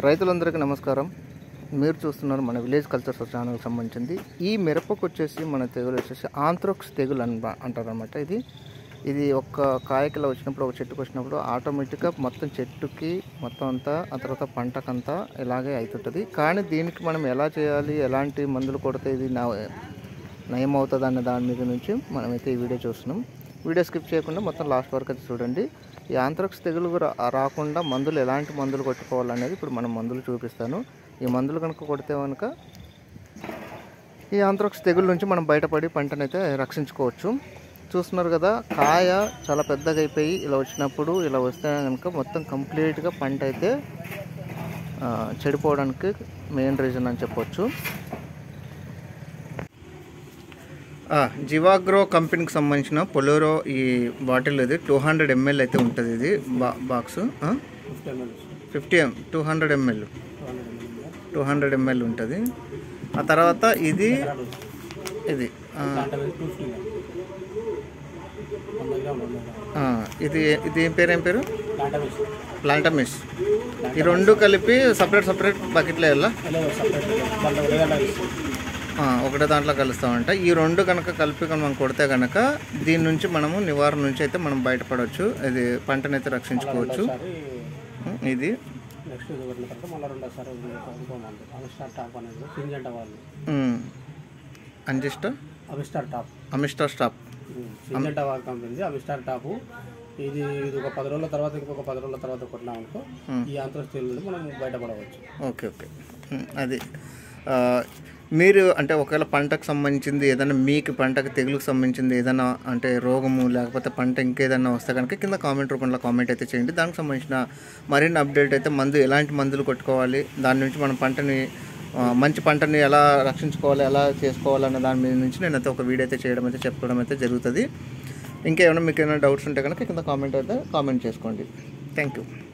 రైతులందరికీ నమస్కారం మీరు చూస్తున్నారు మన విలేజ్ కల్చర్స్ ఛానల్కి సంబంధించింది ఈ మిరపకు వచ్చేసి మన తెగులు వచ్చేసి ఆంథ్రోక్స్ తెగులు అని అంటారనమాట ఇది ఇది ఒక్క కాయకిలా వచ్చినప్పుడు ఒక చెట్టుకు వచ్చినప్పుడు ఆటోమేటిక్గా మొత్తం చెట్టుకి మొత్తం అంతా ఆ తర్వాత పంటకంతా ఇలాగే అవుతుంటుంది కానీ దీనికి మనం ఎలా చేయాలి ఎలాంటి మందులు కొడితే ఇది నా నయం అవుతుంది అన్న దాని మీద నుంచి మనమైతే ఈ వీడియో చూస్తున్నాం వీడియో స్కిప్ చేయకుండా మొత్తం లాస్ట్ వరకు అయితే చూడండి ఈ ఆంథ్రాక్స్ తెగులు రా- రాకుండా మందులు ఎలాంటి మందులు కొట్టుకోవాలనేది ఇప్పుడు మనం మందులు చూపిస్తాను ఈ మందులు కనుక కొడితే కనుక ఈ ఆంథ్రాక్స్ తెగుల నుంచి మనం బయటపడి పంటనైతే రక్షించుకోవచ్చు చూస్తున్నారు కదా కాయ చాలా పెద్దగా అయిపోయి ఇలా వచ్చినప్పుడు ఇలా వస్తే కనుక మొత్తం కంప్లీట్గా పంట అయితే ఆ, చెడిపోవడానికి మెయిన్ రీజన్ అని చెప్పొచ్చు ఆ, జివాగ్రో కంపెనీకి సంబంధించిన పొలోరో ఈ బాటిల్ ఇది టూ హండ్రెడ్ ఎంఎల్ అయితే ఉంటుంది ఇది బా box fifty m two hundred ml two hundred ml ఉంటుంది ఆ తర్వాత ఇది ఇది ఆ, ఆ, ఇది ఇది ఏం పేరు ఏం పేరు ప్లాంటమిస్ ఈ రెండు కలిపి సపరేట్ సపరేట్ బకెట్లో వెళ్ళా ఆ, ఒకటే దాంట్లో కలుస్తామంట ఈ రెండు కనుక కలిపి కనుక మనం కొడితే కనుక దీని నుంచి మనము నివారణ నుంచి అయితే మనం బయటపడవచ్చు ఇది పంటనైతే అయితే రక్షించుకోవచ్చు ఉం, ఇది నెక్స్ట్ ఇది కొట్టిన తర్వాత మళ్ళీ రెండోసారి ఇంకో మందు అవిస్టార్ టాప్ అనేది సింజంట వాళ్ళు ఉం, అంజిస్ట అవిస్టార్ టాప్ అమిస్టా స్టాప్ సింజంట వాళ్ళ కంపెనీ అవిస్టార్ టాప్ ఇది ఇది ఒక పది రోజుల తర్వాత ఇంకొక పది రోజుల తర్వాత కొట్టినాం అనుకో ఈ అంతరస్థితి నుండి మనం బయటపడవచ్చు ఓకే ఓకే ఉం, అది ఆ, మీరు అంటే ఒకవేళ పంటకు సంబంధించింది ఏదైనా మీకు పంటకు తెగులుకు సంబంధించింది ఏదైనా అంటే రోగము లేకపోతే పంట ఇంకేదైనా వస్తే కనుక కింద కామెంట్ రూపంలో కామెంట్ అయితే చేయండి దానికి సంబంధించిన మరిన్ని అప్డేట్ అయితే మందు ఎలాంటి మందులు కొట్టుకోవాలి దాని నుంచి మనం పంటని ఆ, మంచి పంటని ఎలా రక్షించుకోవాలి ఎలా చేసుకోవాలన్న దాని మీద నుంచి నేనైతే ఒక వీడియో అయితే చేయడం అయితే చెప్పుకోవడం అయితే జరుగుతుంది ఇంకేమైనా మీకు ఏమైనా డౌట్స్ ఉంటే కనుక కింద కామెంట్ అయితే కామెంట్ చేసుకోండి థ్యాంక్ యూ